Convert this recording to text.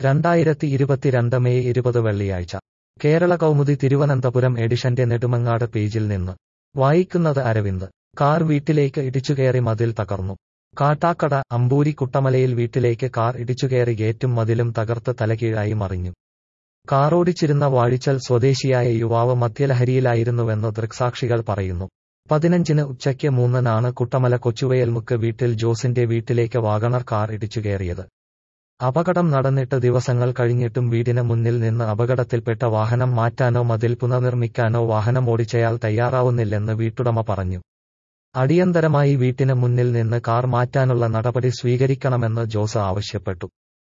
രണ്ടായിരത്തി ഇരുപത്തിരണ്ട് മെയ് ഇരുപത് വെള്ളിയാഴ്ച കേരള കൗമുദി തിരുവനന്തപുരം എഡിഷന്റെ നെടുമങ്ങാട് പേജിൽ നിന്ന് വായിക്കുന്നത് അരവിന്ദ് കാർ വീട്ടിലേക്ക് ഇടിച്ചുകയറി മതിൽ തകർന്നു കാട്ടാക്കട അമ്പൂരി കുട്ടമലയിൽ വീട്ടിലേക്ക് കാർ ഇടിച്ചുകയറി ഗേറ്റും മതിലും തകർത്ത് തലകീഴായി മറിഞ്ഞു കാറോടിച്ചിരുന്ന വാഴിച്ചൽ സ്വദേശിയായ യുവാവ് മദ്യലഹരിയിലായിരുന്നുവെന്ന് ദൃക്സാക്ഷികൾ പറയുന്നു പതിനഞ്ചിന് ഉച്ചയ്ക്ക് മൂന്നിനാണ് കുട്ടമല കൊച്ചുവയൽമുക്ക് വീട്ടിൽ ജോസിന്റെ വീട്ടിലേക്ക് വാഗണർ കാർ ഇടിച്ചുകയറിയത് അപകടം നടന്നിട്ട് ദിവസങ്ങൾ കഴിഞ്ഞിട്ടും വീടിന് മുന്നിൽ നിന്ന് അപകടത്തിൽപ്പെട്ട വാഹനം മാറ്റാനോ മതിൽ പുനർനിർമ്മിക്കാനോ വാഹനം ഓടിച്ചയാൾ തയ്യാറാവുന്നില്ലെന്ന് വീട്ടുടമ പറഞ്ഞു അടിയന്തരമായി വീട്ടിന് മുന്നിൽ നിന്ന് കാർ മാറ്റാനുള്ള നടപടി സ്വീകരിക്കണമെന്ന് ജോസ് ആവശ്യപ്പെട്ടു